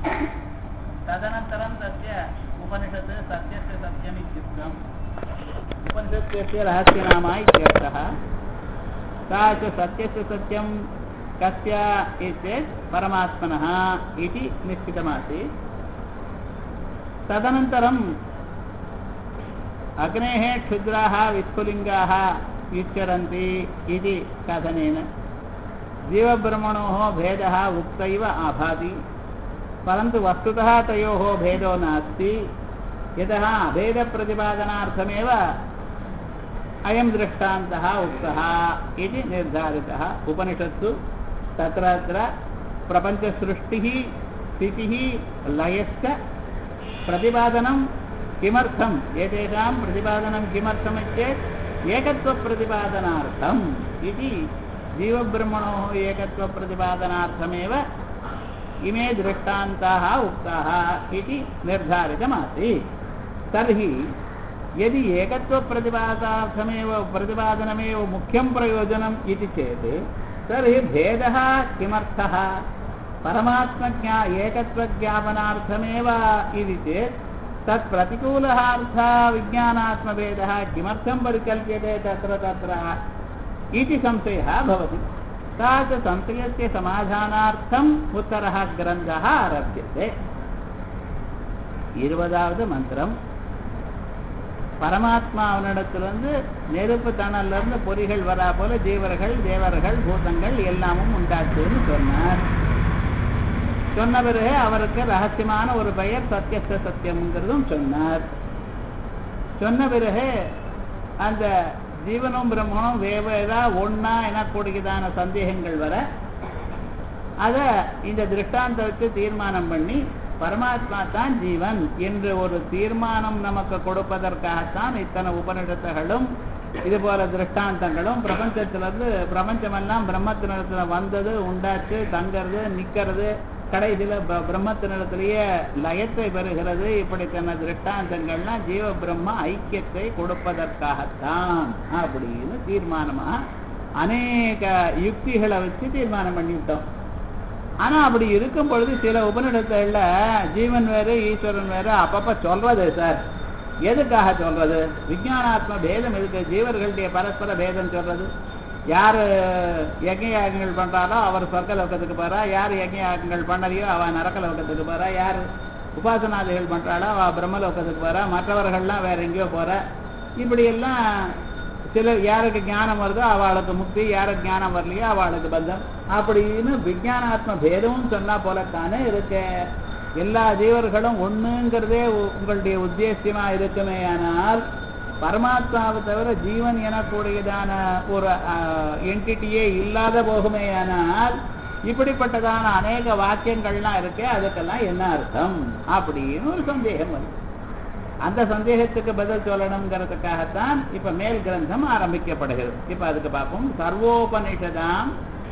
तदनन्तरं तस्य उपनिषत् सत्यस्य सत्यम् इत्युक्तम् उपनिषत्यस्य रहस्यनामा इत्यर्थः सा च सत्यस्य सत्यं कस्य चेत् परमात्मनः इति निश्चितमासीत् तदनन्तरम् अग्नेः क्षुद्राः विस्फुलिङ्गाः युच्चरन्ति इति कथनेन जीवब्रह्मणोः भेदः उक्त इव आभाति परन्तु वस्तुतः तयोः भेदो नास्ति यतः अभेदप्रतिपादनार्थमेव अयं दृष्टान्तः उक्तः इति निर्धारितः उपनिषत्सु तत्र तत्र प्रपञ्चसृष्टिः स्थितिः लयश्च प्रतिपादनं किमर्थम् एतेषां प्रतिपादनं किमर्थमित्येत् एकत्वप्रतिपादनार्थम् इति जीवब्रह्मणोः एकत्वप्रतिपादनार्थमेव इमे दृष्टान्ताः उक्ताः इति निर्धारितमासीत् तर्हि यदि एकत्वप्रतिपादार्थमेव प्रतिपादनमेव मुख्यं प्रयोजनम् इति चेत् तर्हि भेदः किमर्थः परमात्मज्ञा एकत्वज्ञापनार्थमेव इति चेत् तत् प्रतिकूलः अर्थः विज्ञानात्मभेदः किमर्थं परिकल्प्यते तत्र तत्र इति संशयः भवति तादृशसंशयस्य समाधानार्थम् उत्तरः ग्रन्थः आरभ्यते இருபதாவது மந்திரம் பரமாத்மா அவனிடத்திலிருந்து நெருப்பு தணலிருந்து பொறிகள் வரா போல ஜீவர்கள் தேவர்கள் பூதங்கள் எல்லாமும் உண்டாச்சுன்னு சொன்னார் சொன்ன பிறகு அவருக்கு ரகசியமான ஒரு பெயர் சத்தியஸ்த சத்தியம்ங்கிறதும் சொன்னார் சொன்ன பிறகு அந்த ஜீவனும் பிரம்மனும் வேவேதா ஒன்னா எனக்கூடியதான சந்தேகங்கள் வர அதை இந்த திருஷ்டாந்த வச்சு தீர்மானம் பண்ணி பரமாத்மா தான் ஜீவன் என்று ஒரு தீர்மானம் நமக்கு கொடுப்பதற்காகத்தான் இத்தனை உபநிடத்துகளும் இது போல திருஷ்டாந்தங்களும் பிரபஞ்சத்திலிருந்து பிரபஞ்சமெல்லாம் பிரம்மத்தினிடத்துல வந்தது உண்டாச்சு தங்கிறது நிக்கிறது கடைசியில பிரம்மத்தினிடத்திலேயே லயத்தை பெறுகிறது இப்படித்தன திருஷ்டாந்தங்கள்லாம் ஜீவ பிரம்ம ஐக்கியத்தை கொடுப்பதற்காகத்தான் அப்படின்னு தீர்மானமா அநேக யுக்திகளை வச்சு தீர்மானம் பண்ணிவிட்டோம் ஆனா அப்படி இருக்கும் பொழுது சில உபநிடத்துல ஜீவன் வேறு ஈஸ்வரன் வேறு அப்பப்ப சொல்றது சார் எதுக்காக சொல்றது விஜயானாத்ம பேதம் இருக்கு ஜீவர்களுடைய பரஸ்பர பேதம் சொல்றது யார் யஜ்ஞயாகங்கள் பண்றாரோ அவர் சொர்க்க லோகத்துக்கு போறா யார் யஜ்ஞயாகங்கள் பண்ணலையோ அவ நரக்க லோகத்துக்கு போறா யார் உபாசனாதிகள் பண்றாளோ அவ பிரம்மலோகத்துக்கு போறா மற்றவர்கள்லாம் வேற எங்கேயோ போறா இப்படி எல்லாம் சில யாருக்கு ஞானம் வருதோ அவளுக்கு முக்தி யாருக்கு ஞானம் வரலையோ அவளுக்கு பந்தம் அப்படின்னு விஜயானாத்ம பேதமும் சொன்னா போலத்தானே இருக்கு எல்லா ஜீவர்களும் ஒண்ணுங்கிறதே உங்களுடைய உத்தேசியமா இருக்குமே ஆனால் பரமாத்மாவை தவிர ஜீவன் எனக்கூடியதான ஒரு என்டிட்டியே இல்லாத போகுமேயானால் இப்படிப்பட்டதான அநேக வாக்கியங்கள்லாம் இருக்கு அதுக்கெல்லாம் என்ன அர்த்தம் அப்படின்னு ஒரு சந்தேகம் வருது அந்த சந்தேகத்துக்கு பதில் சொல்லணுங்கிறதுக்காகத்தான் இப்ப மேல் கிரந்தம் ஆரம்பிக்கப்படுகிறது இப்ப அதுக்கு பார்ப்போம் சர்வோபனிஷதாம்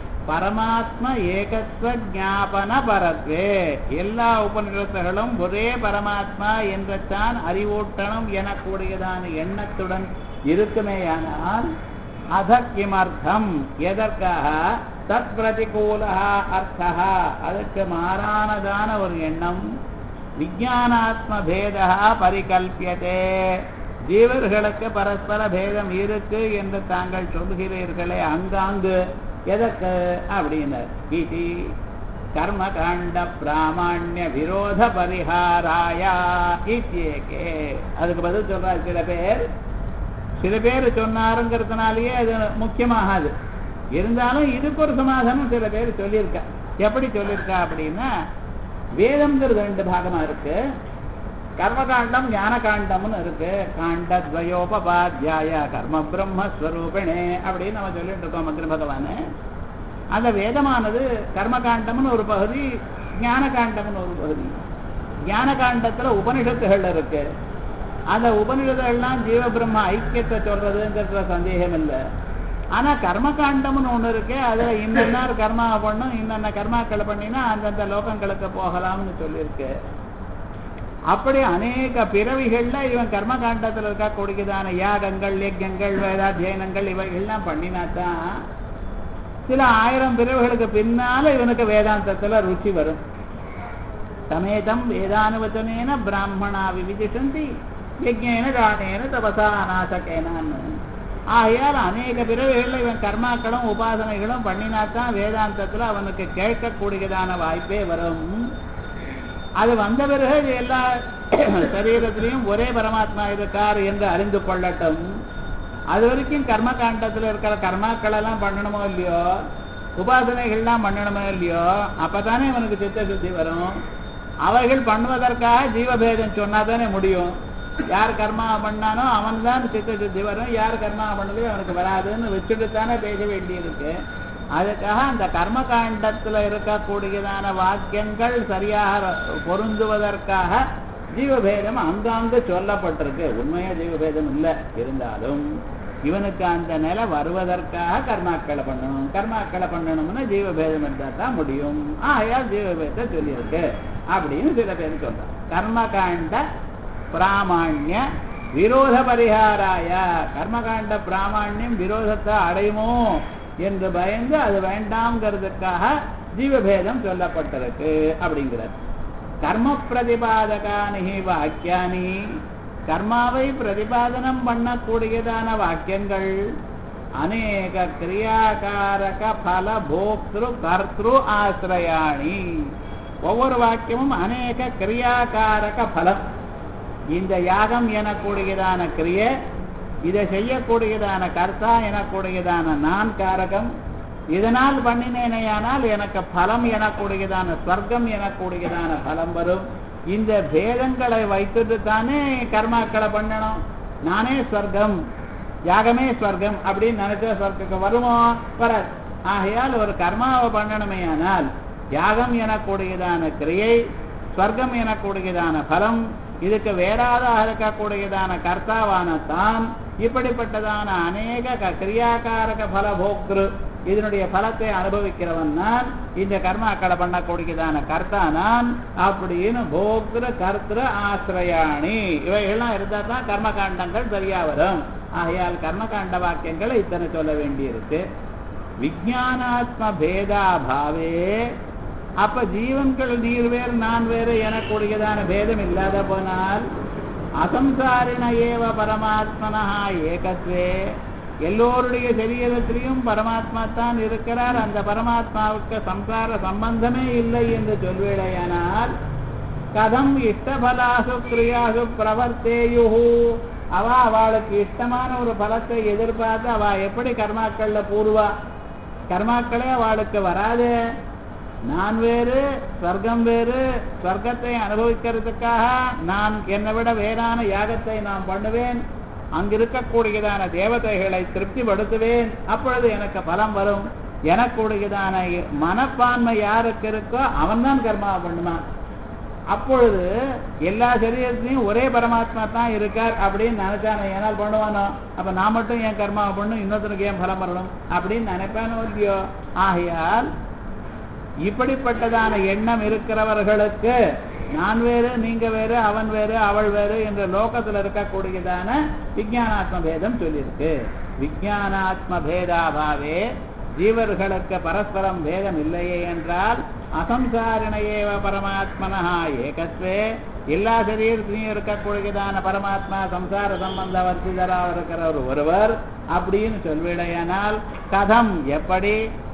பரமாத்ம ஏகத்துவ ஜாபன பரத்வே எல்லா உபநிடத்துகளும் ஒரே பரமாத்மா என்றத்தான் அறிவூட்டணும் எனக்கூடியதான எண்ணத்துடன் இருக்குமேயானால் அத கிமர்த்தம் எதற்காக தத் பிரதிகூல அர்த்தா அதற்கு மாறானதான ஒரு எண்ணம் விஜயானாத்ம பேதா பரிகல்பியதே ஜீவர்களுக்கு பரஸ்பர பேதம் இருக்கு என்று தாங்கள் சொல்கிறீர்களே அங்காங்கு எதற்கு அப்படின்னு இது கர்மகாண்ட பிராமணிய விரோத பரிகாராயா இத்தியேகே அதுக்கு பதில் சொல்றாரு சில பேர் சில பேர் சொன்னாருங்கிறதுனாலயே அது முக்கியமாகாது இருந்தாலும் இதுக்கு ஒரு சமாதானம் சில பேர் சொல்லியிருக்கா எப்படி சொல்லியிருக்கா அப்படின்னா வேதம்ங்கிறது ரெண்டு பாகமா இருக்கு கர்மகாண்டம் ஞான காண்டம்னு இருக்கு காண்டத்வயோபாத்தியாய கர்ம பிரம்மஸ்வரூபிணே அப்படின்னு நம்ம சொல்லிட்டு இருக்கோம் மந்திர பகவானு அந்த வேதமானது கர்மகாண்டம்னு ஒரு பகுதி ஞான காண்டம்னு ஒரு பகுதி ஞான காண்டத்துல உபனிஷத்துகள் இருக்கு அந்த உபனிஷத்துகள்லாம் ஜீவ பிரம்ம ஐக்கியத்தை சொல்றதுங்கிறதுல சந்தேகம் இல்லை ஆனா கர்மகாண்டம்னு ஒண்ணு இருக்கு அதுல இன்னென்ன கர்மா பண்ணும் இன்னென்ன கர்மாக்களை பண்ணினா அந்தந்த லோகங்களுக்கு போகலாம்னு சொல்லியிருக்கு அப்படி அநேக பிறவிகள்ல இவன் கர்மகாண்டத்துல இருக்க கொடுக்குதான யாகங்கள் யஜ்யங்கள் வேதாத்தியனங்கள் இவைகள்லாம் பண்ணினாதான் சில ஆயிரம் பிறவுகளுக்கு பின்னால இவனுக்கு வேதாந்தத்துல ருச்சி வரும் சமேதம் வேதானுவச்சனேன பிராமணா விவிதிஷந்தி யஜ்ஞேன தானேன தபசா அநாசகேனான்னு ஆகையால் அநேக பிறவிகளில் இவன் கர்மாக்களும் உபாசனைகளும் பண்ணினாத்தான் வேதாந்தத்துல அவனுக்கு கேட்கக்கூடியதான வாய்ப்பே வரும் அது வந்த பிறகு இது எல்லா சரீரத்திலையும் ஒரே பரமாத்மா இருக்கார் என்று அறிந்து கொள்ளட்டும் அது வரைக்கும் கர்ம காண்டத்துல இருக்கிற கர்மாக்கள் எல்லாம் பண்ணணுமோ இல்லையோ உபாசனைகள்லாம் பண்ணணுமோ இல்லையோ அப்பதானே அவனுக்கு சித்த சுத்தி வரும் அவைகள் பண்ணுவதற்காக ஜீவபேதம் சொன்னா தானே முடியும் யார் கர்மா பண்ணானோ அவன் தான் சித்த சுத்தி வரும் யார் கர்மா பண்ணதோ அவனுக்கு வராதுன்னு வச்சுட்டு தானே பேச வேண்டியிருக்கு அதுக்காக அந்த கர்ம காண்டத்துல இருக்கக்கூடியதான வாக்கியங்கள் சரியாக பொருந்துவதற்காக ஜீவபேதம் அங்காங்கு சொல்லப்பட்டிருக்கு உண்மையா ஜீவபேதம் இல்லை இருந்தாலும் இவனுக்கு அந்த நிலை வருவதற்காக கர்மாக்களை பண்ணணும் கர்மாக்களை பண்ணணும்னா ஜீவபேதம் இருந்தால் தான் முடியும் ஆகையால் ஜீவபேதத்தை சொல்லியிருக்கு அப்படின்னு சில பேர் சொல்றாங்க கர்மகாண்ட பிராமாண்ய விரோத பரிகாராய கர்மகாண்ட பிராமாண்யம் விரோதத்தை அடையுமோ என்று பயந்து அது வேண்டாம்ங்கிறதுக்காக ஜீவபேதம் சொல்லப்பட்டிருக்கு அப்படிங்கிறார் கர்ம பிரதிபாதகானி வாக்கியானி கர்மாவை பிரதிபாதனம் பண்ணக்கூடியதான வாக்கியங்கள் அநேக கிரியாகாரக பல போக்திரு கர்த்திரு ஆசிரயாணி ஒவ்வொரு வாக்கியமும் அநேக கிரியாகாரக பலம் இந்த யாகம் எனக்கூடியதான கிரிய இதை செய்யக்கூடியதான கர்த்தா எனக்கூடியதான நான் காரகம் இதனால் பண்ணினேனையானால் எனக்கு பலம் எனக்கூடியதான ஸ்வர்க்கம் எனக்கூடியதான பலம் வரும் இந்த பேதங்களை வைத்துட்டு தானே கர்மாக்களை பண்ணணும் நானே ஸ்வர்க்கம் யாகமே ஸ்வர்க்கம் அப்படின்னு நினைச்சா ஸ்வர்க்கு வருமோ வராது ஆகையால் ஒரு கர்மாவை பண்ணணுமே ஆனால் யாகம் எனக்கூடியதான கிரியை ஸ்வர்க்கம் எனக்கூடியதான பலம் இதுக்கு வேறாதாக இருக்கக்கூடியதான கர்த்தாவான தான் இப்படிப்பட்டதான அநேக க- கிரியாகாரக பல போக்திரு இதனுடைய பலத்தை அனுபவிக்கிறவன் நான் இந்த கர்மாக்களை பண்ணக்கூடியதான கர்த்தா நான் அப்படின்னு போக்திரு கர்த்திரு ஆசிரயாணி இவைகள்லாம் இருந்தா தான் கர்மகாண்டங்கள் சரியா வரும் ஆகையால் கர்மகாண்ட வாக்கியங்களை இத்தனை சொல்ல வேண்டியிருக்கு விஜயானாத்ம பேதாபாவே அப்ப ஜீவன்கள் நீர் வேறு நான் வேறு எனக்கூடியதான பேதம் இல்லாத போனால் அசம்சாரிண ஏவ பரமாத்மனா ஏகத்வே எல்லோருடைய சரீரத்திலையும் பரமாத்மா தான் இருக்கிறார் அந்த பரமாத்மாவுக்கு சம்சார சம்பந்தமே இல்லை என்று சொல்வேடையானால் கதம் இஷ்டபலாசு கிரியாசு பிரவர்த்தேயுஹு அவ அவளுக்கு இஷ்டமான ஒரு பலத்தை எதிர்பார்த்து அவ எப்படி கர்மாக்கள்ல பூர்வா கர்மாக்களே அவளுக்கு வராது நான் வேறு ஸ்வர்க்கம் வேறு ஸ்வர்க்கத்தை அனுபவிக்கிறதுக்காக நான் என்னை விட வேறான யாகத்தை நான் பண்ணுவேன் அங்க இருக்கக்கூடியதான தேவதைகளை திருப்திப்படுத்துவேன் அப்பொழுது எனக்கு பலம் வரும் எனக்கூடியதான மனப்பான்மை யாருக்கு இருக்கோ அவன்தான் கர்மா பண்ணுவான் அப்பொழுது எல்லா சரீரத்திலையும் ஒரே பரமாத்மா தான் இருக்கார் அப்படின்னு நினைச்சானே ஏனால் பண்ணுவானோ அப்ப நான் மட்டும் என் கர்மாவை பண்ணும் இன்னொருத்தனுக்கு ஏன் பலம் வரணும் அப்படின்னு நினைப்பானோ இல்லையோ ஆகையால் இப்படிப்பட்டதான எண்ணம் இருக்கிறவர்களுக்கு நான் வேறு நீங்க வேறு அவன் வேறு அவள் வேறு என்ற லோகத்துல இருக்கக்கூடியதான விஜயானாத்ம பேதம் சொல்லியிருக்கு விஜயானாத்ம பேதாபாவே ஜீவர்களுக்கு பரஸ்பரம் பேதம் இல்லையே என்றால் அசம்சாரிணையேவ பரமாத்மனா ஏகத்வே எல்லா சரீரத்திலையும் இருக்கக்கூடியதான பரமாத்மா சம்சார சம்பந்த வர்த்திதராக இருக்கிற ஒரு ஒருவர் அப்படின்னு சொல்விடையானால் கதம் எப்படி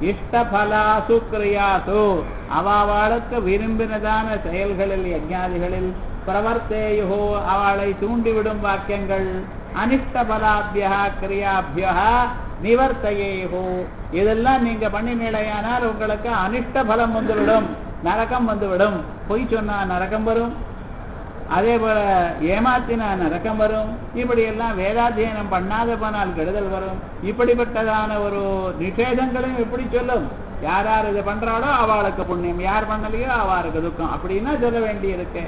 இஷ்டபலாசு கிரியாசு அவாளுக்கு விரும்பினதான செயல்களில் யஜ்ஞாதிகளில் பிரவர்த்தேயோ அவளை தூண்டிவிடும் வாக்கியங்கள் அனிஷ்டபலாபியா கிரியாபியா நிவர்த்தையேஹோ இதெல்லாம் நீங்க பண்ணினீடையானால் உங்களுக்கு அனிஷ்ட பலம் வந்துவிடும் நரகம் வந்துவிடும் பொய் சொன்னா நரகம் வரும் அதே போல ஏமாத்தினா நரக்கம் வரும் இப்படி எல்லாம் வேதாத்தியனம் பண்ணாத போனால் கெடுதல் வரும் இப்படிப்பட்டதான ஒரு நிஷேதங்களையும் எப்படி சொல்லும் யார் யார் இதை பண்றாளோ அவளுக்கு புண்ணியம் யார் பண்ணலையோ அவளுக்கு துக்கம் அப்படின்னா சொல்ல வேண்டி இருக்கு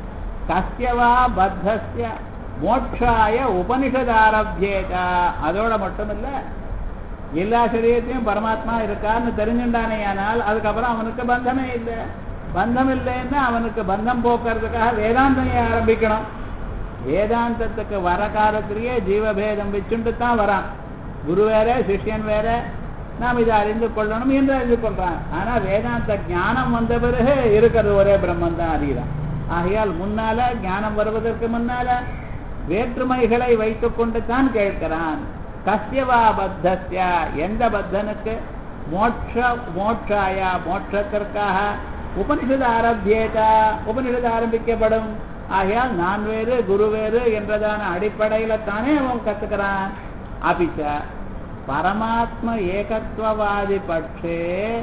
கஸ்யவா பத்தஸ்ய மோட்சாய உபனிஷதாரபியேதா அதோட மட்டும் இல்ல எல்லா சரீரத்தையும் பரமாத்மா இருக்கான்னு தெரிஞ்சுட்டானே ஆனால் அதுக்கப்புறம் அவனுக்கு பந்தமே இல்லை பந்தம் இல்லைன்னா அவனுக்கு பந்தம் போக்குறதுக்காக வேதாந்தம் ஆரம்பிக்கணும் வேதாந்தத்துக்கு வர காலத்திலேயே ஜீவபேதம் வச்சுட்டு தான் வரான் குரு வேற சிஷ்யன் வேற நாம் இதை அறிந்து கொள்ளணும் என்று அறிந்து கொள்றான் ஆனா வேதாந்த ஞானம் வந்த பிறகு இருக்கிறது ஒரே பிரம்மன் தான் அறிகிறான் ஆகையால் முன்னால ஞானம் வருவதற்கு முன்னால வேற்றுமைகளை வைத்துக் கொண்டு தான் கேட்கிறான் கஸ்யவா பத்தஸ்ய எந்த பத்தனுக்கு மோட்ச மோட்சாய மோட்சத்திற்காக உபனிஷது ஆரம்பியேதா உபனிஷது ஆரம்பிக்கப்படும் ஆகையால் நான் வேறு குரு வேறு என்றதான அடிப்படையில தானே அவன் கத்துக்கிறான் அபிச்ச பரமாத்ம ஏகத்துவவாதி பட்சே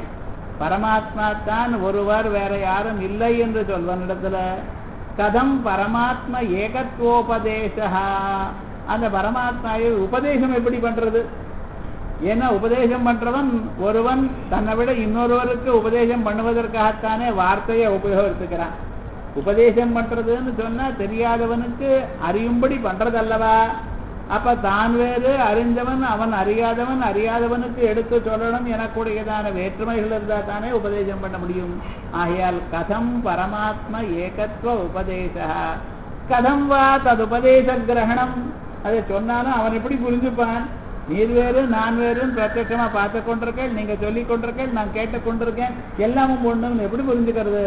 பரமாத்மா தான் ஒருவர் வேற யாரும் இல்லை என்று சொல்வனிடத்துல கதம் பரமாத்ம ஏகத்துவோபதேசா அந்த பரமாத்மாவை உபதேசம் எப்படி பண்றது ஏன்னா உபதேசம் பண்றவன் ஒருவன் தன்னை விட இன்னொருவருக்கு உபதேசம் பண்ணுவதற்காகத்தானே வார்த்தையை உபயோகித்துக்கிறான் உபதேசம் பண்றதுன்னு சொன்னா தெரியாதவனுக்கு அறியும்படி பண்றதல்லவா அப்ப தான் வேறு அறிந்தவன் அவன் அறியாதவன் அறியாதவனுக்கு எடுத்து சொல்லணும் எனக்கூடியதான வேற்றுமைகள் இருந்தா தானே உபதேசம் பண்ண முடியும் ஆகையால் கதம் பரமாத்ம ஏகத்துவ உபதேச கதம் வா ததுபதேச கிரகணம் அதை சொன்னாலும் அவன் எப்படி புரிஞ்சுப்பான் நீர் வேறு நான் வேறுன்னு பிரத்யட்சமா பார்த்து கொண்டிருக்கேன் நீங்க சொல்லி கொண்டிருக்கேன் நான் கேட்டு கொண்டிருக்கேன் எல்லாமும் ஒண்ணுன்னு எப்படி புரிஞ்சுக்கிறது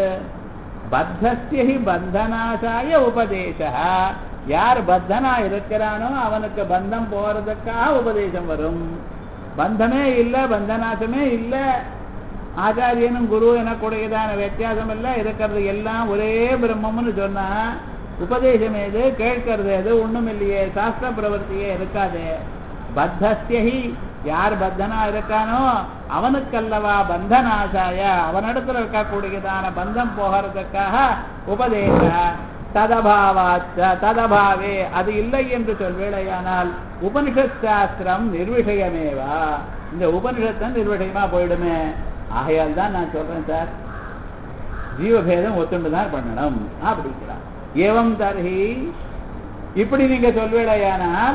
பத்தஸ்யஹி பந்தனாசாய உபதேச யார் பத்தனா இருக்கிறானோ அவனுக்கு பந்தம் போறதுக்காக உபதேசம் வரும் பந்தமே இல்ல பந்தநாசமே இல்ல ஆச்சாரியனும் குரு எனக்கூடியதான வித்தியாசம் இல்ல இருக்கிறது எல்லாம் ஒரே பிரம்மம்னு சொன்னா உபதேசம் எது கேட்கறது எது ஒண்ணும் இல்லையே சாஸ்திர பிரவர்த்தியே இருக்காது பத்தஸ்யஹி யார் பத்தனா இருக்கானோ அவனுக்கல்லவா பந்தநாசாய அவனிடத்துல இருக்கக்கூடியதான பந்தம் போகிறதுக்காக உபதேச ததபாவாச்ச ததபாவே அது இல்லை என்று சொல்வேளையானால் உபனிஷத் சாஸ்திரம் நிர்விஷயமேவா இந்த உபனிஷத்தம் நிர்விஷயமா போயிடுமே ஆகையால் தான் நான் சொல்றேன் சார் ஜீவபேதம் ஒத்துண்டு தான் பண்ணணும் அப்படிங்கிறான் ஏவம் தர்ஹி இப்படி நீங்க சொல்வேளையானால்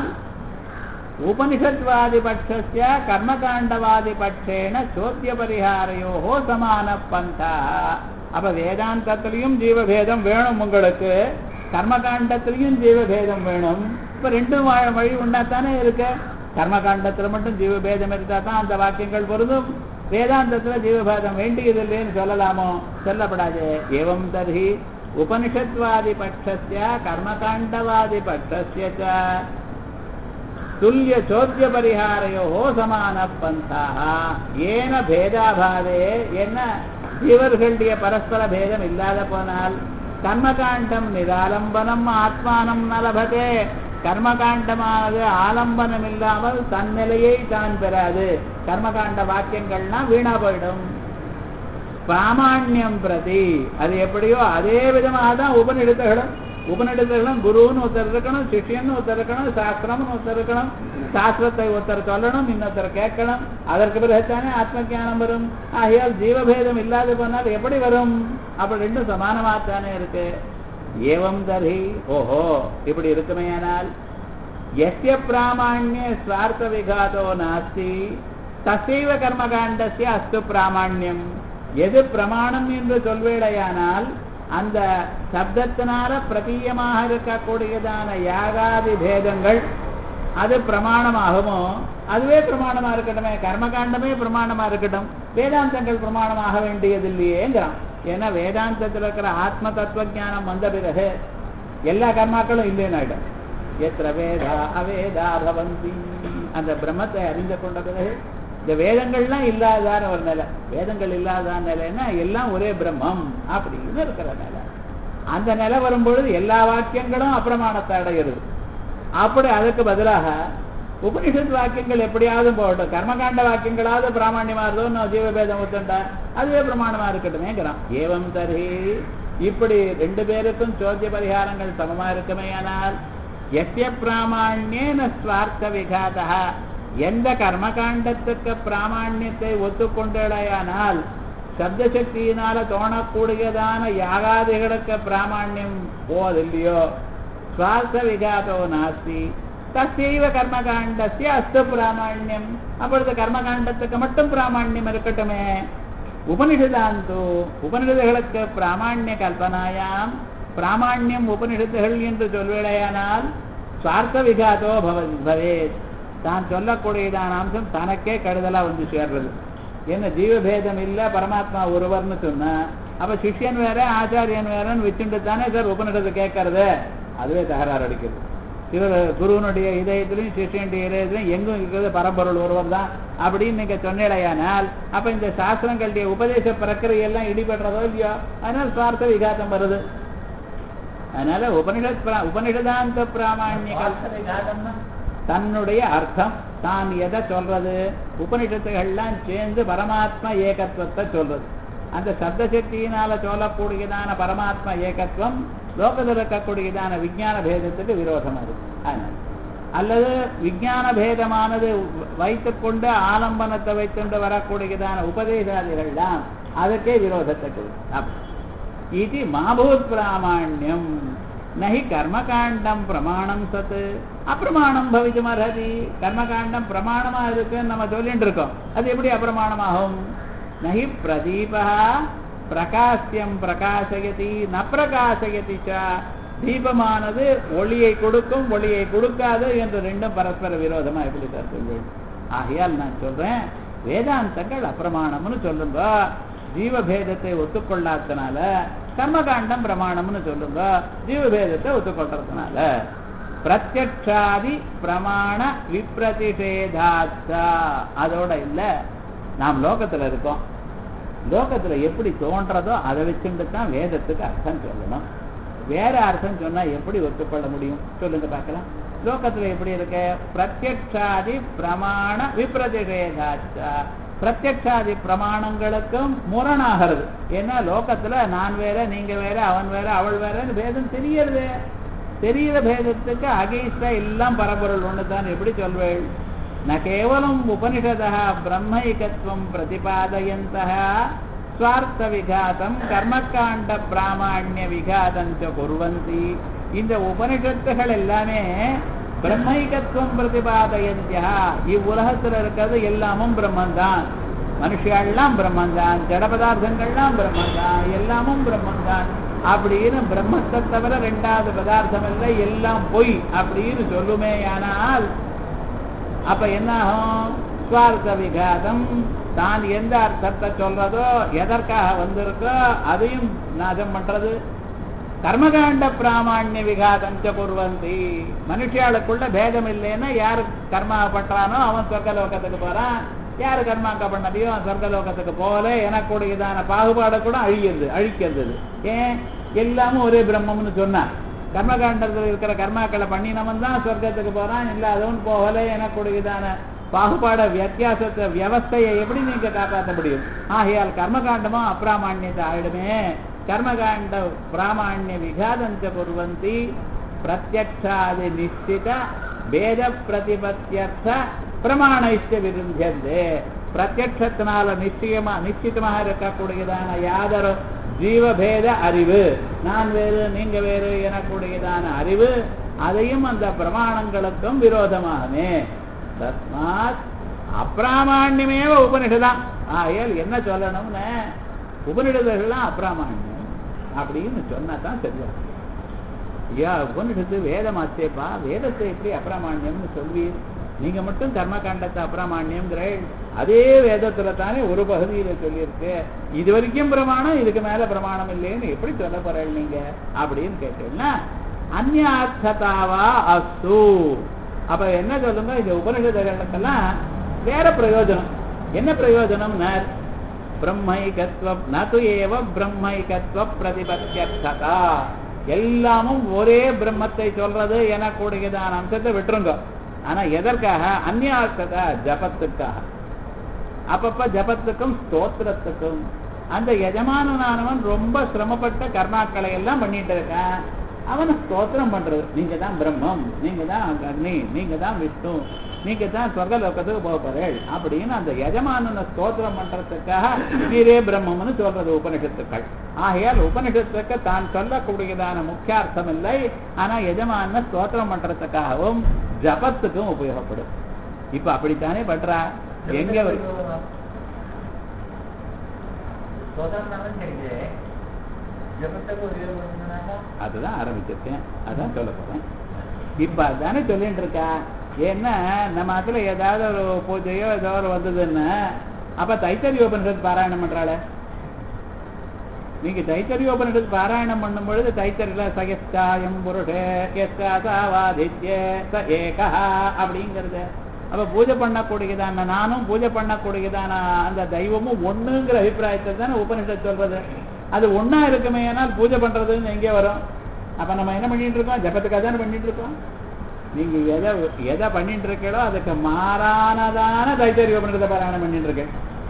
உபனிஷத்வாதி பட்சஸ்ய கர்மகாண்டவாதி பட்சேன சோத்திய பரிகாரையோஹோ சமான பந்தா அப்ப வேதாந்தத்திலையும் ஜீவபேதம் வேணும் உங்களுக்கு கர்மகாண்டத்திலையும் ஜீவபேதம் வேணும் இப்ப ரெண்டும் வா- வழி உண்டாத்தானே இருக்கு கர்மகாண்டத்துல மட்டும் ஜீவபேதம் இருந்தா தான் அந்த வாக்கியங்கள் பொருந்தும் வேதாந்தத்துல ஜீவபேதம் வேண்டியது இல்லைன்னு சொல்லலாமோ சொல்லப்படாது ஏவம் தர்ஹி உபனிஷத்வாதி பட்சஸ்ய கர்மகாண்டவாதி பட்சஸ்ய ச துல்லிய சோத்திய பரிகாரையோ சமான பந்தாக ஏன பேதாபாவே என்ன ஜீவர்களுடைய பரஸ்பர பேதம் இல்லாத போனால் கர்மகாண்டம் நிராலம்பனம் ஆத்மானம் நலபதே கர்மகாண்டமானது ஆலம்பனம் இல்லாமல் தன் நிலையை தான் பெறாது கர்மகாண்ட வாக்கியங்கள்னா வீணா போயிடும் பிராமாண்யம் பிரதி அது எப்படியோ அதே விதமாக தான் உபநிடத்துகளும் உபநிடத்துகளும் குருன்னு ஒருத்தர் இருக்கணும் சிஷ்யன்னு ஒருத்தர் இருக்கணும் சாஸ்திரம்னு ஒருத்தர் இருக்கணும் சாஸ்திரத்தை ஒருத்தர் சொல்லணும் இன்னொருத்தர் கேட்கணும் அதற்கு பிறகுத்தானே ஆத்ம ஞானம் வரும் ஆகையால் ஜீவபேதம் இல்லாது போனால் எப்படி வரும் அப்ப ரெண்டும் சமானமாகத்தானே இருக்கு ஏவம் தரி ஓஹோ இப்படி இருக்குமேயானால் எஸ்ய பிராமாண்ய ஸ்வார்த்த விகாதோ நாஸ்தி தசைவ கர்மகாண்டஸ்ய அஸ்து பிராமாண்யம் எது பிரமாணம் என்று சொல்வேடையானால் அந்த சப்தத்தினால பிரதீயமாக இருக்கக்கூடியதான யாகாதி பேதங்கள் அது பிரமாணமாகுமோ அதுவே பிரமாணமா இருக்கட்டுமே கர்மகாண்டமே பிரமாணமா இருக்கட்டும் வேதாந்தங்கள் பிரமாணமாக வேண்டியதில்லையேங்கிறான் ஏன்னா வேதாந்தத்தில் இருக்கிற ஆத்ம தத்துவ ஞானம் வந்த பிறகு எல்லா கர்மாக்களும் இல்லைன்னு ஆயிடும் எத்திர வேதா அவேதா பவந்தி அந்த பிரம்மத்தை அறிந்து கொண்ட பிறகு இந்த வேதங்கள்லாம் இல்லாதான ஒரு நிலை வேதங்கள் இல்லாதான நிலைன்னா எல்லாம் ஒரே பிரம்மம் அப்படின்னு இருக்கிற நிலை அந்த நிலை வரும்பொழுது எல்லா வாக்கியங்களும் அப்பிரமாணத்தை அடைகிறது அப்படி அதுக்கு பதிலாக உபனிஷத் வாக்கியங்கள் எப்படியாவது போகட்டும் கர்மகாண்ட வாக்கியங்களாவது பிராமணியமா இருந்தோம் நான் ஜீவபேதம் ஒத்துண்டா அதுவே பிரமாணமா இருக்கட்டுமேங்கிறான் ஏவம் தரி இப்படி ரெண்டு பேருக்கும் சோத்திய பரிகாரங்கள் சமமா இருக்குமேயானால் எஸ்ய பிராமாண்யேன ஸ்வார்த்த விகாதா எந்த கர்மகாண்டத்துக்கு பிராமாண்யத்தை ஒத்துக்கொண்டடையானால் சப்தசக்தியினால தோணக்கூடியதான யாகாதிகளுக்கு பிராமாண்யம் போதில்லையோ சுவார்த்த விகாதோ நாஸ்தி தசைவ கர்மகாண்டஸ்ய அஸ்து பிராமாண்யம் அப்பொழுது கர்மகாண்டத்துக்கு மட்டும் பிராமாண்யம் இருக்கட்டுமே உபனிஷதாந்தோ உபனிஷதுகளுக்கு பிராமாண்ய கல்பனாயாம் பிராமாண்யம் உபனிஷத்துகள் என்று சொல்வேடையானால் சுவார்த்த விகாதோ பவ பவேத் தான் சொல்லக்கூடியதான அம்சம் தனக்கே கடுதலா வந்து சேர்றது என்ன ஜீவபேதம் இல்ல பரமாத்மா ஒருவர்னு சொன்னா அப்ப சிஷ்யன் வேற ஆச்சாரியன் வேறன்னு வச்சுட்டு தானே சார் உபனிஷத்தை கேட்கறது அதுவே தகராறு அடிக்கிறது சிவர் குருவனுடைய இதயத்திலையும் சிஷ்யனுடைய இதயத்திலையும் எங்கும் இருக்கிறது பரம்பொருள் ஒருவர் தான் அப்படின்னு நீங்க சொன்னீடையானால் அப்ப இந்த சாஸ்திரங்களுடைய உபதேச பிரக்கிரையெல்லாம் இடிபடுறதோ இல்லையோ அதனால சுவார்த்த விகாசம் வருது அதனால உபனிஷத் பிரா- உபனிஷதாந்த பிராமணியங்கள் தன்னுடைய அர்த்தம் தான் எதை சொல்றது உபனிஷத்துகள்லாம் சேர்ந்து பரமாத்மா ஏகத்துவத்தை சொல்றது அந்த சப்த சக்தியினால சொல்லக்கூடியதான பரமாத்மா ஏகத்துவம் லோகத்தில் இருக்கக்கூடியதான விஞ்ஞான பேதத்துக்கு விரோதமா இருக்கு அதனால அல்லது விஞ்ஞான பேதமானது வைத்துக்கொண்டு ஆலம்பனத்தை வைத்துண்டு வரக்கூடியதான உபதேசாதிகள்லாம் அதற்கே விரோதத்தை கொடுக்கும் அப்ப இது மாபூத் பிராமாண்யம் நஹி கர்மகாண்டம் பிரமாணம் சத் அப்பிரமாணம் பவித்தும் அர்ஹதி கர்மகாண்டம் பிரமாணமா இருக்குன்னு நம்ம சொல்லிட்டு இருக்கோம் அது எப்படி அப்பிரமாணமாகும் நஹி பிரதீபா பிரகாசியம் பிரகாசயதி ந பிரகாசயதி ச தீபமானது ஒளியை கொடுக்கும் ஒளியை கொடுக்காது என்று ரெண்டும் பரஸ்பர விரோதமா எப்படி சார் சொல்வேன் ஆகையால் நான் சொல்றேன் வேதாந்தங்கள் அப்பிரமாணம்னு சொல்லுங்க ஜீவபேதத்தை ஒத்துக்கொள்ளாதனால கர்மகாண்டம் பிரமாணம்னு சொல்லுங்க ஜீவபேதத்தை ஒத்துக்கொள்றதுனால பிரத்யக்ஷாதி பிரமாண விப்ரதிஷேதாச்சா அதோட இல்ல நாம் லோகத்துல இருக்கோம் லோகத்துல எப்படி தோன்றதோ அதை வச்சுட்டு தான் வேதத்துக்கு அர்த்தம் சொல்லணும் வேற அர்த்தம் சொன்னா எப்படி ஒத்துக்கொள்ள முடியும் சொல்லுங்க பார்க்கலாம் லோகத்துல எப்படி இருக்கு பிரத்யக்ஷாதி பிரமாண விப்ரதிஷேதாச்சா பிரத்யக்ஷாதி பிரமாணங்களுக்கும் முரணாகிறது ஏன்னா லோகத்துல நான் வேற நீங்க வேற அவன் வேற அவள் வேறன்னு பேதம் தெரியறது தெரிகிற பேதத்துக்கு அகைஸ்டா எல்லாம் பரம்பொருள் ஒண்ணுதான் எப்படி சொல்வேள் ந கேவலம் உபனிஷதா பிரம்மைகத்துவம் பிரதிபாதயந்தः ஸ்வார்த்த விகாதம் கர்மகாண்ட பிராமாண்ய விகாதம் ச குர்வந்தி இந்த உபனிஷத்துகள் எல்லாமே பிரம்மைகத்துவம் பிரதிபாதயந்தியா இவ்வுலகத்துல இருக்கிறது எல்லாமும் பிரம்மந்தான் மனுஷியெல்லாம் பிரம்மந்தான் ஜட பதார்த்தங்கள்லாம் பிரம்மந்தான் எல்லாமும் பிரம்மந்தான் அப்படின்னு பிரம்மத்தை தவிர ரெண்டாவது பதார்த்தம் இல்லை எல்லாம் பொய் அப்படின்னு சொல்லுமே ஆனால் அப்ப என்ன ஆகும் சுவார்த்த விகாதம் தான் எந்த அர்த்தத்தை சொல்றதோ எதற்காக வந்திருக்கோ அதையும் நாசம் பண்றது கர்மகாண்ட பிராமாண்ய விகாதம் ச குர்வந்தி மனுஷியாளுக்குள்ள பேதம் இல்லைன்னா யாரு கர்மா பண்றானோ அவன் சொர்க்கலோகத்துக்கு போறான் யாரு கர்மாக்க பண்ணதையோ அவன் சொர்க்கலோகத்துக்கு போல எனக்குடையதான பாகுபாடை கூட அழிக்கிறது அழிக்கிறது இது. ஏன் எல்லாமும் ஒரே பிரம்மம்னு சொன்னா கர்மகாண்டத்தில் இருக்கிற கர்மாக்களை பண்ணினவன் தான் சொர்க்கத்துக்கு போறான் இல்லாதவன் போகல எனக்குடையதான பாகுபாட வித்தியாசத்தை வியவஸ்தையை எப்படி நீங்க காப்பாற்ற முடியும் ஆகையால் கர்மகாண்டமும் அப்பிராமாண்யத்தை ஆயிடுமே கர்மகாண்ட பிராமாண்ய விகாதஞ்ச குர்வந்தி பிரத்யக்ஷாதி நிச்சித வேத பிரதிபத்தியர்த்த பிரமாணைஷ்ட விருந்தியது பிரத்யக்ஷத்தினால நிச்சயமா நிச்சிதமாக இருக்கக்கூடியதான யாதொரு ஜீவபேத அறிவு நான் வேறு நீங்க வேறு எனக்கூடியதான அறிவு அதையும் அந்த பிரமாணங்களுக்கும் விரோதமாகுமே தஸ்மாத் அப்பிராமாண்யமேவ உபனிஷதான் ஆகையால் என்ன சொல்லணும்னு உபனிஷதெல்லாம் அப்பிராமாண்யம் அப்படின்னு சொன்னா தான் சரியா இருக்கும். ஐயா உபனிஷத்து வேதமாச்சேப்பா வேதத்தை எப்படி அப்பிராமாண்யம்னு சொல்வீர் நீங்க மட்டும் கர்மகாண்டத்தை அப்பிராமாண்யம்ங்கிறேன் அதே வேதத்துல தானே ஒரு பகுதியில சொல்லியிருக்கு இது வரைக்கும் பிரமாணம் இதுக்கு மேல பிரமாணம் இல்லைன்னு எப்படி சொல்ல போறேன் நீங்க அப்படின்னு கேட்டீங்கன்னா அந்நார்த்ததாவா அஸ்து அப்ப என்ன சொல்லுங்க இந்த உபனிஷதங்களுக்கெல்லாம் வேற பிரயோஜனம் என்ன பிரயோஜனம்னா பிரம்மைகத்துவம் நது ஏவ பிரம்மைகத்துவ பிரதிபத்தியர்த்ததா எல்லாமும் ஒரே பிரம்மத்தை சொல்றது எனக்கூடியதான அம்சத்தை விட்டுருங்க ஆனா எதற்காக அந்நியார்த்ததா ஜபத்துக்காக அப்பப்ப ஜபத்துக்கும் ஸ்தோத்திரத்துக்கும் அந்த எஜமானனானவன் ரொம்ப சிரமப்பட்ட கர்மாக்களை எல்லாம் பண்ணிட்டு இருக்கான் அவனை ஸ்தோத்திரம் பண்றது நீங்க தான் பிரம்மம் நீங்க தான் அக்னி நீங்க தான் விஷ்ணு நீங்க தான் சொர்க்கலோகத்துக்கு போக போறேள் அப்படின்னு அந்த எஜமானனை ஸ்தோத்திரம் பண்றதுக்காக நீரே பிரம்மம்னு சொல்றது உபனிஷத்துக்கள் ஆகையால் உபனிஷத்துக்கு தான் சொல்லக்கூடியதான முக்கியார்த்தம் இல்லை ஆனா எஜமான ஸ்தோத்திரம் பண்றதுக்காகவும் ஜபத்துக்கும் உபயோகப்படும் இப்ப அப்படித்தானே பண்றா எங்க ஒரு- சொதர்னாலும் தெரியுது ஜபத்துக்கு உபயோகப்படுத்தினாங்க அதுதான் ஆரம்பிச்சிருக்கேன் அதான் சொல்ல போறேன் இப்ப அதானே சொல்லிட்டு இருக்கா ஏன்னா நம்ம அதுல ஏதாவது ஒரு பூஜையோ ஏதோ ஒரு வந்ததுன்னா அப்ப தைத்தரிய உபனிஷத் பாராயணம் பண்றாளே நீங்க தைத்தரிய உபனிஷத் பாராயணம் பண்ணும் பொழுது தைத்தரில சயஸ்தாயம் புருஷே யஸ்தாவாதித்ய ச ஏகா அப்படிங்கிறது அப்ப பூஜை பண்ணக்கூடியதான நானும் பூஜை பண்ணக்கூடியதான அந்த தெய்வமும் ஒண்ணுங்கிற அபிப்பிராயத்தை தானே உபனிஷத் சொல்றது அது ஒண்ணா இருக்குமே ஆனால் பூஜை பண்றதுன்னு எங்கே வரும் அப்ப நம்ம என்ன பண்ணிட்டு இருக்கோம் ஜபத்துக்காக தானே பண்ணிட்டு இருக்கோம் நீங்க எதை எதை பண்ணிட்டு இருக்கீங்களோ அதுக்கு மாறானதான தைத்தரிய உபனிஷத்தை பாராயணம் பண்ணிட்டு இருக்கேன்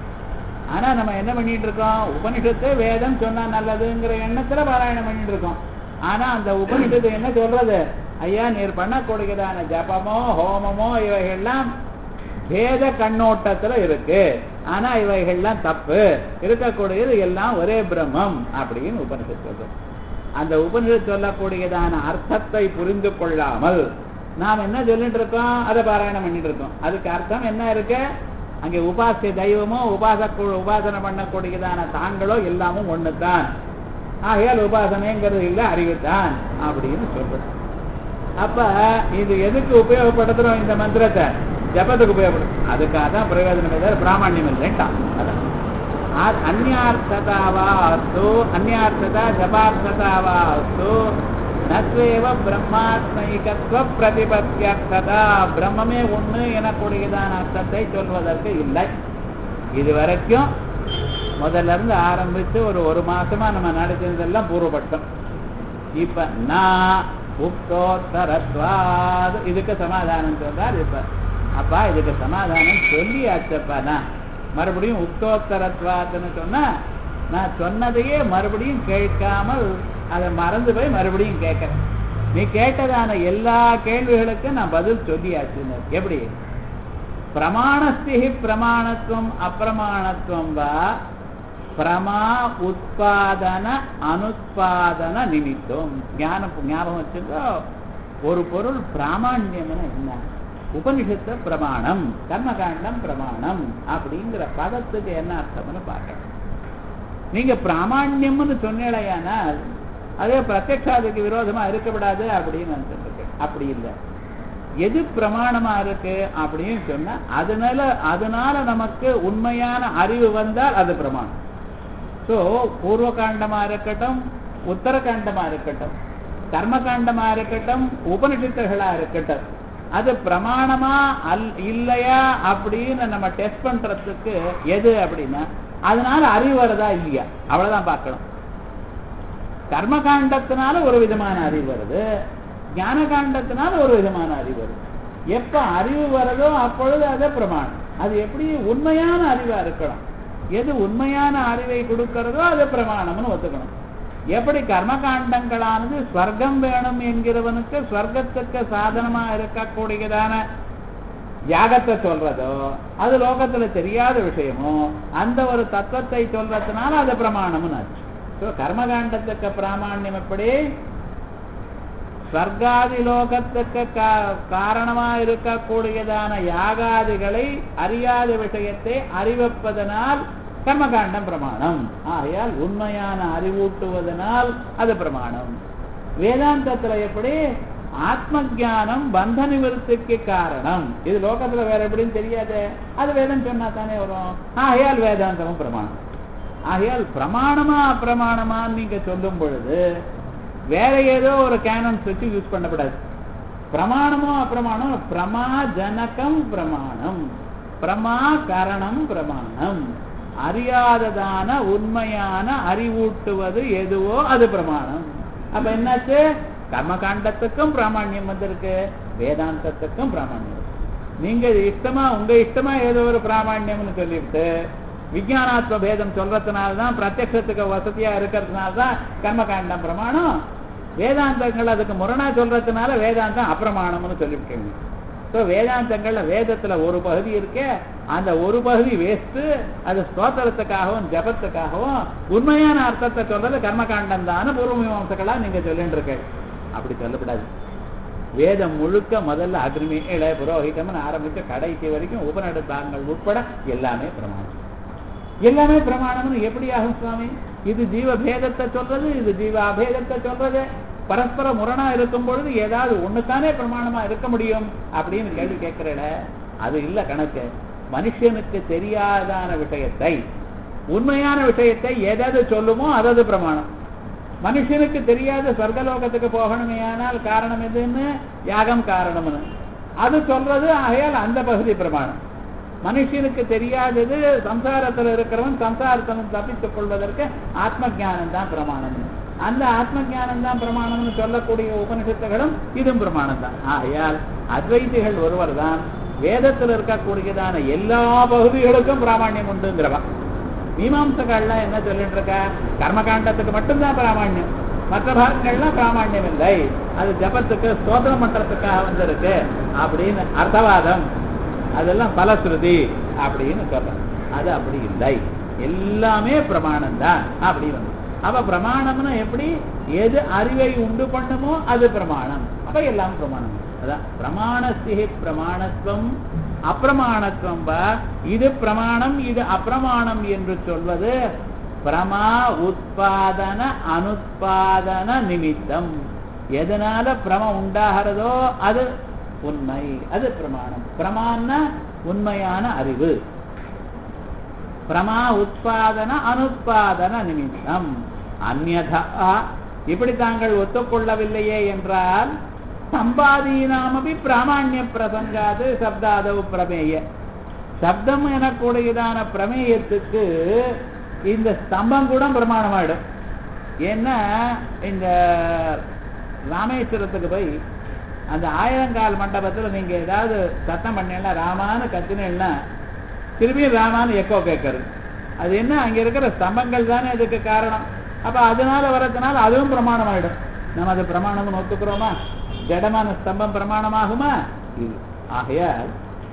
ஆனா நம்ம என்ன பண்ணிட்டு இருக்கோம் உபனிஷத்து வேதம் சொன்னா நல்லதுங்கிற எண்ணத்துல பாராயணம் பண்ணிட்டு இருக்கோம் ஆனா அந்த உபனிஷத்து என்ன சொல்றது ஐயா நீர் பண்ணக்கூடியதான ஜபமோ ஹோமமோ இவைகள்லாம் வேத கண்ணோட்டத்துல இருக்கு ஆனா இவைகள்லாம் தப்பு இருக்கக்கூடியது எல்லாம் ஒரே பிரம்மம் அப்படின்னு உபனிஷத்து சொல்றது அந்த உபனிஷத்து சொல்லக்கூடியதான அர்த்தத்தை புரிந்து கொள்ளாமல் நாம் என்ன சொல்லிட்டு இருக்கோம் அதை பாராயணம் பண்ணிட்டு இருக்கோம் அதுக்கு அர்த்தம் என்ன இருக்கு அங்கே உபாசிய தெய்வமோ உபாச உபாசனை பண்ணக்கூடியதான தாங்களோ எல்லாமும் ஒண்ணுதான் ஆகையால் உபாசனைங்கிறது இல்லை அறிவுதான் அப்படின்னு சொல்றது அப்ப இது எதுக்கு உபயோகப்படுத்துறோம் இந்த மந்திரத்தை ஜபத்துக்கு உபயோகப்படும் அதுக்காக தான் பிரயோஜனம் ஏதாவது பிராமணியம் இல்லைன்ட்டான் அதான் ஆ- அந்யார்த்ததாவா அஸ்து அந்யார்த்ததா ஜபார்த்ததாவா அஸ்து நஸ்வேவ பிரம்மாத்மைகத்துவ பிரதிபத்தியர்த்ததா பிரம்மமே ஒண்ணு எனக்கூடியதான அர்த்தத்தை சொல்வதற்கு இல்லை இது வரைக்கும் முதல்ல இருந்து ஆரம்பிச்சு ஒரு ஒரு மாசமா நம்ம நடத்தினதெல்லாம் பூர்வபட்சம் இப்ப நான் உக்தோத்தரத்வாது இதுக்கு சமாதானம் சொல்றார் இப்ப அப்பா இதுக்கு சமாதானம் சொல்லியாச்சப்பா நான் மறுபடியும் உக்தோத்தரத்வாதுன்னு சொன்னா நான் சொன்னதையே மறுபடியும் கேட்காமல் அதை மறந்து போய் மறுபடியும் கேட்கிறேன் நீ கேட்டதான எல்லா கேள்விகளுக்கும் நான் பதில் சொல்லியாச்சுன்னு எப்படி பிரமாணஸ்தி பிரமாணத்துவம் அப்பிரமாணத்துவம் வா பிரமா உத்பாதன அனுத்பாதன நிமித்தம் ஞான ஞாபகம் வச்சுக்கோ ஒரு பொருள் பிராமாண்யம்னு என்ன உபனிஷத்து பிரமாணம் கர்மகாண்டம் பிரமாணம் அப்படிங்கிற பதத்துக்கு என்ன அர்த்தம்னு பார்க்கணும் நீங்க பிராமாண்யம்னு சொன்னீடையானால் அதே பிரத்யக்ஷாதுக்கு விரோதமா இருக்கக்கூடாது அப்படின்னு நான் சொல்லிருக்கேன் அப்படி இல்லை எது பிரமாணமா இருக்கு அப்படின்னு சொன்னா அதனால அதனால நமக்கு உண்மையான அறிவு வந்தால் அது பிரமாணம் சோ பூர்வ காண்டமா இருக்கட்டும் உத்தரகாண்டமா இருக்கட்டும் கர்மகாண்டமா இருக்கட்டும் உபனிஷத்துகளா இருக்கட்டும் அது பிரமாணமா அல் இல்லையா அப்படின்னு நம்ம டெஸ்ட் பண்றதுக்கு எது அப்படின்னா அதனால அறிவு வருதா இல்லையா அவ்வளவுதான் பார்க்கணும் கர்மகாண்டத்தினால ஒரு விதமான அறிவு வருது ஞான காண்டத்தினால ஒரு விதமான அறிவு வருது எப்ப அறிவு வருதோ அப்பொழுது அது பிரமாணம் அது எப்படி உண்மையான அறிவா இருக்கணும் எது உண்மையான அறிவை கொடுக்கிறதோ அது பிரமாணம்னு ஒத்துக்கணும் எப்படி கர்மகாண்டங்களானது ஸ்வர்க்கம் வேணும் என்கிறவனுக்கு ஸ்வர்க்கத்துக்கு சாதனமா இருக்கக்கூடியதான யாகத்தை சொல்றதோ அது லோகத்துல தெரியாத விஷயமோ அந்த ஒரு தத்துவத்தை சொல்றதுனால அது பிரமாணம்னு ஆச்சு So, கர்மகாண்டத்துக்கு பிராமாண்யம் எப்படி ஸ்வர்காதி லோகத்துக்கு கா- காரணமா இருக்கக்கூடியதான யாகாதிகளை அறியாத விஷயத்தை அறிவிப்பதனால் கர்மகாண்டம் பிரமாணம் ஆகையால் உண்மையான அறிவூட்டுவதனால் அது பிரமாணம் வேதாந்தத்துல எப்படி ஆத்ம ஞானம் பந்த நிவர்த்திக்கு காரணம் இது லோகத்துல வேற எப்படின்னு தெரியாது அது வேதம் சொன்னா தானே வரும் ஆகையால் வேதாந்தமும் பிரமாணம் ஆகையால் பிரமாணமா அப்பிரமாணமா நீங்க சொல்லும் பொழுது வேற ஏதோ ஒரு கேனன்ஸ் வச்சு யூஸ் பண்ணக்கூடாது பிரமாணமோ அப்பிரமாணம் பிரமா ஜனகம் பிரமாணம் பிரமா கரணம் பிரமாணம் அறியாததான உண்மையான அறிவூட்டுவது எதுவோ அது பிரமாணம் அப்ப என்னாச்சு கர்மகாண்டத்துக்கும் பிராமணியம் வந்திருக்கு வேதாந்தத்துக்கும் பிராமணியம் இருக்கு. நீங்க இஷ்டமா உங்க இஷ்டமா ஏதோ ஒரு பிராமணியம்னு சொல்லிட்டு விஞ்ஞானாத்ம பேதம் சொல்றதுனால தான் பிரத்யக்ஷத்துக்கு வசதியா இருக்கிறதுனால தான் கர்மகாண்டம் பிரமாணம் வேதாந்தங்கள் அதுக்கு முரணா சொல்றதுனால வேதாந்தம் அப்பிரமாணம்னு சொல்லிவிட்டீங்க ஸோ வேதாந்தங்கள்ல வேதத்துல ஒரு பகுதி இருக்கே அந்த ஒரு பகுதி வேஸ்ட் அது ஸ்தோத்திரத்துக்காகவும் ஜபத்துக்காகவும் உண்மையான அர்த்தத்தை சொல்றது கர்மகாண்டம் தான் பூர்வ மீமாம்சங்களா நீங்க சொல்லிட்டு இருக்க அப்படி சொல்லக்கூடாது வேதம் முழுக்க முதல்ல அக்னிமே இளைய புரோஹிதம்னு ஆரம்பிச்ச கடைசி வரைக்கும் உபநடத்தாங்கள் உட்பட எல்லாமே பிரமாணம் எல்லாமே பிரமாணம்னு எப்படி ஆகும் சுவாமி இது ஜீவ பேதத்தை சொல்றது இது ஜீவ அபேதத்தை சொல்றது பரஸ்பர முரணா இருக்கும் பொழுது ஏதாவது ஒண்ணுத்தானே பிரமாணமா இருக்க முடியும் அப்படின்னு கேள்வி கேட்கிறல அது இல்ல கணக்கு மனுஷனுக்கு தெரியாதான விஷயத்தை உண்மையான விஷயத்தை எதாவது சொல்லுமோ அதது பிரமாணம் மனுஷனுக்கு தெரியாத சொர்க்கலோகத்துக்கு போகணுமே ஆனால் காரணம் எதுன்னு யாகம் காரணம்னு அது சொல்றது ஆகையால் அந்த பகுதி பிரமாணம் மனுஷனுக்கு தெரியாதது சம்சாரத்தில் இருக்கிறவன் சம்சாரத்தில் தப்பித்துக் கொள்வதற்கு ஆத்ம ஞானம் தான் பிரமாணம் அந்த ஆத்ம ஞானம் தான் பிரமாணம்னு சொல்லக்கூடிய உபனிஷத்துகளும் இதுவும் பிரமாணம் தான் ஆகையால் அத்வைதிகள் ஒருவர் தான் வேதத்தில் இருக்கக்கூடியதான எல்லா பகுதிகளுக்கும் பிராமணியம் உண்டுங்கிறவன் மீமாம்சகள்லாம் என்ன சொல்லிட்டு இருக்க கர்மகாண்டத்துக்கு மட்டும்தான் பிராமணியம் மற்ற பாகங்கள்லாம் பிராமணியம் இல்லை அது ஜபத்துக்கு ஸ்தோத்திரம் பண்றதுக்காக வந்திருக்கு அப்படின்னு அர்த்தவாதம் அதெல்லாம் பலஸ்ருதி அப்படின்னு சொல்றோம் அது அப்படி இல்லை எல்லாமே பிரமாணம் தான் அப்படி வந்து அப்ப பிரமாணம்னா எப்படி எது அறிவை உண்டு பண்ணுமோ அது பிரமாணம் அப்ப எல்லாம் பிரமாணம் அதான் பிரமாணஸ்தி பிரமாணத்துவம் அப்பிரமாணத்துவம் வா இது பிரமாணம் இது அப்பிரமாணம் என்று சொல்வது பிரமா உத்பாதன அனுத்பாதன நிமித்தம் எதனால பிரம உண்டாகிறதோ அது உண்மை அது பிரமாணம் பிரமான்னா உண்மையான அறிவு பிரமா உத்பாதன அனுத்பாதன நிமித்தம் அந்நதா இப்படி தாங்கள் ஒத்துக்கொள்ளவில்லையே என்றால் சம்பாதீனாமபி பிராமாண்ய பிரசங்காது சப்தாதவு பிரமேய சப்தம் எனக்கூடியதான பிரமேயத்துக்கு இந்த ஸ்தம்பம் கூட பிரமாணமாயிடும் ஏன்னா இந்த ராமேஸ்வரத்துக்கு போய் அந்த ஆயிரங்கால் மண்டபத்துல நீங்க ஏதாவது சத்தம் பண்ணீங்கன்னா ராமான்னு கத்தினீங்கன்னா திரும்பியும் ராமான்னு எக்கோ கேட்கறது அது என்ன அங்க இருக்கிற ஸ்தம்பங்கள் தானே இதுக்கு காரணம் அப்ப அதனால வரதுனால அதுவும் பிரமாணம் ஆயிடும் நம்ம அது பிரமாணம்னு ஒத்துக்கிறோமா ஜடமான ஸ்தம்பம் பிரமாணமாகுமா இது ஆகையால்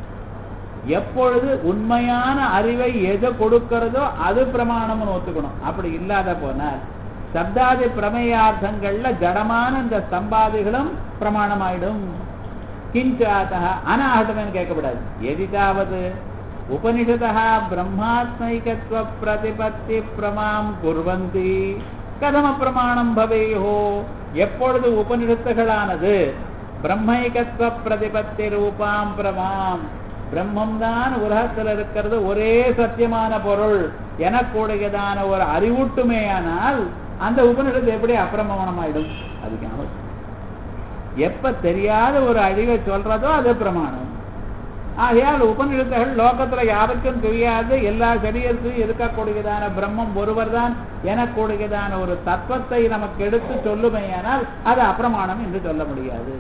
எப்பொழுது உண்மையான அறிவை எது கொடுக்கிறதோ அது பிரமாணம்னு ஒத்துக்கணும் அப்படி இல்லாத போனால் சப்தாதி பிரமேயார்த்தங்கள்ல ஜடமான இந்த ஸ்தம்பாதிகளும் பிரமாணமாயிடும் கிஞ்சாத்தா அனாகட்டமேன்னு கேட்கக்கூடாது எதிதாவது உபனிஷதா பிரம்மாத்மைகத்துவ பிரதிபத்தி பிரமாம் குர்வந்தி கதம பிரமாணம் பவேயோ எப்பொழுது உபனிஷத்துகளானது பிரம்மைகத்துவ பிரதிபத்தி ரூபாம் பிரமாம் பிரம்மம் தான் உலகத்தில் இருக்கிறது ஒரே சத்தியமான பொருள் எனக்கூடியதான ஒரு அறிவூட்டுமேயானால் அந்த உபனிஷத்து எப்படி அப்பிரமாணமாயிடும் அதுக்கு அவசியம் எப்ப தெரியாத ஒரு அழிவை சொல்றதோ அது பிரமாணம் ஆகையால் உபநிடத்துகள் லோகத்துல யாருக்கும் தெரியாது எல்லா சரீரத்திலும் இருக்கக்கூடியதான பிரம்மம் ஒருவர் தான் எனக்கூடியதான ஒரு தத்துவத்தை நமக்கு எடுத்து சொல்லுமையானால் அது அப்பிரமாணம் என்று சொல்ல முடியாது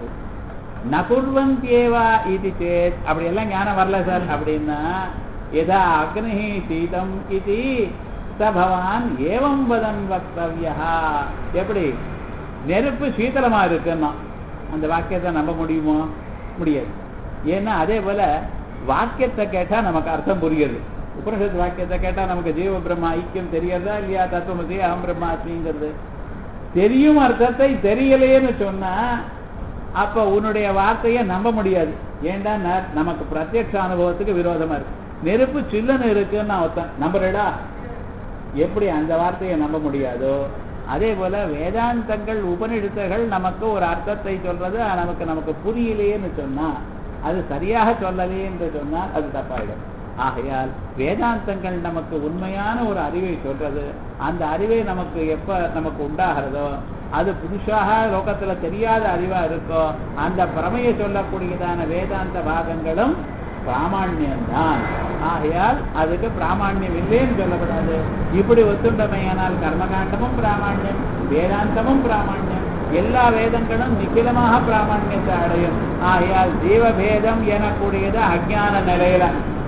நகுர்வந்தியேவா இது சேத் அப்படி எல்லாம் ஞானம் வரல சார் அப்படின்னா எதா அக்னி சீதம் இது ச பவான் ஏவம் வதன் வக்தவ்யா எப்படி நெருப்பு சீதளமா இருக்குன்னா அந்த வாக்கியத்தை நம்ப முடியுமோ முடியாது ஏன்னா அதே போல வாக்கியத்தை கேட்டா நமக்கு அர்த்தம் புரியுது உபனிஷத்து வாக்கியத்தை கேட்டா நமக்கு ஜீவ பிரம்மா ஐக்கியம் தெரியறதா இல்லையா தத்துவமசி அகம் பிரம்மாஸ்மிங்கிறது தெரியும் அர்த்தத்தை தெரியலையேன்னு சொன்னா அப்ப உன்னுடைய வார்த்தையை நம்ப முடியாது ஏண்டா ந- நமக்கு பிரத்யட்ச அனுபவத்துக்கு விரோதமா இருக்கு நெருப்பு சில்லுன்னு இருக்குன்னு ஒருத்தன் நம்புறடா எப்படி அந்த வார்த்தையை நம்ப முடியாதோ அதே போல வேதாந்தங்கள் உபநிஷத்துகள் நமக்கு ஒரு அர்த்தத்தை சொல்றது அது நமக்கு நமக்கு புரியலையேன்னு சொன்னா அது சரியாக சொல்லலையே என்று சொன்னால் அது தப்பாயிடும் ஆகையால் வேதாந்தங்கள் நமக்கு உண்மையான ஒரு அறிவை சொல்றது அந்த அறிவை நமக்கு எப்ப நமக்கு உண்டாகிறதோ அது புதுசாக லோகத்துல தெரியாத அறிவா இருக்கோ அந்த பிரமையை சொல்லக்கூடியதான வேதாந்த பாகங்களும் பிராமாண்யம்தான் ஆகையால் அதுக்கு பிராமாண்யம் இல்லைன்னு சொல்லக்கூடாது இப்படி ஒத்துண்டமையானால் கர்மகாண்டமும் பிராமாண்யம் வேதாந்தமும் பிராமாண்யம் எல்லா வேதங்களும் நிக்கிலமாக பிராமாண்யத்தை அடையும் ஆகையால் ஜீவபேதம் எனக்கூடியது அஜ்ஞான நிலையில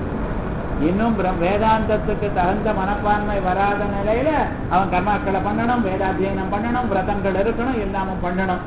இன்னும் பிரம்- வேதாந்தத்துக்கு தகுந்த மனப்பான்மை வராத நிலையில அவன் கர்மாக்களை பண்ணணும் வேதாத்தியனம் பண்ணணும் விரதங்கள் இருக்கணும் எல்லாமும் பண்ணணும்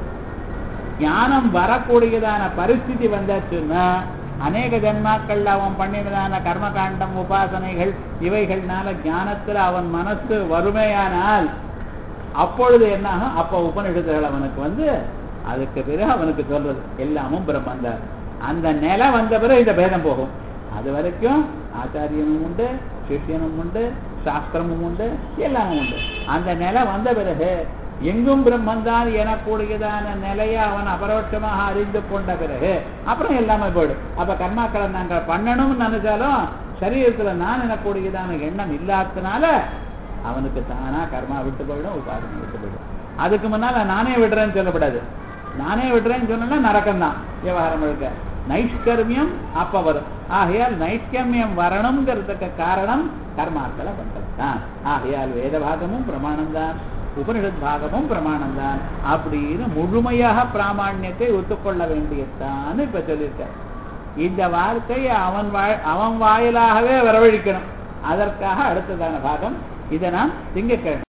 ஞானம் வரக்கூடியதான பரிஸ்திதி வந்தாச்சுன்னா அநேக ஜன்மாக்கள்ல அவன் பண்ணினதான கர்மகாண்டம் உபாசனைகள் இவைகள்னால ஞானத்துல அவன் மனசு வறுமையானால் அப்பொழுது என்ன ஆகும் அப்ப உபநிஷத்துகள் அவனுக்கு வந்து அதுக்கு பிறகு அவனுக்கு சொல்றது எல்லாமும் பிரம்மந்தார் அந்த நிலை வந்த பிறகு இந்த பேதம் போகும் அது வரைக்கும் ஆச்சாரியனும் உண்டு சிஷ்யனும் உண்டு சாஸ்திரமும் உண்டு எல்லாமும் உண்டு அந்த நிலை வந்த பிறகு எங்கும் பிரம்மந்தான் எனக்கூடியதான நிலையை அவன் அபரோட்சமாக அறிந்து கொண்ட பிறகு அப்புறம் எல்லாமே போயிடும் அப்ப கர்மாக்களை நாங்கள் பண்ணணும்னு நினைச்சாலும் சரீரத்துல நான் எனக்கூடியதான எண்ணம் இல்லாததுனால அவனுக்கு தானா கர்மா விட்டு போயிடும் உபாதனை விட்டு போயிடும் அதுக்கு முன்னால நானே விடுறேன்னு சொல்லக்கூடாது நானே விடுறேன்னு சொன்னா நரக்கம்தான் விவகாரம் முழுக்க நைஷ்கர்மியம் அப்ப வரும் ஆகையால் நைஷ்கர்மியம் வரணுங்கிறதுக்கு காரணம் கர்மாக்களை பண்றது தான் ஆகையால் வேத பாகமும் பிரமாணம் தான் உபனிஷத் பாகமும் பிரமாணம் தான் அப்படின்னு முழுமையாக பிராமாண்யத்தை ஒத்துக்கொள்ள வேண்டியதுதான் இப்ப சொல்லியிருக்கார் இந்த வார்த்தையை அவன் வாய் அவன் வாயிலாகவே வரவழைக்கணும் அதற்காக அடுத்ததான பாகம் இதை நான் திங்கக்கிழமை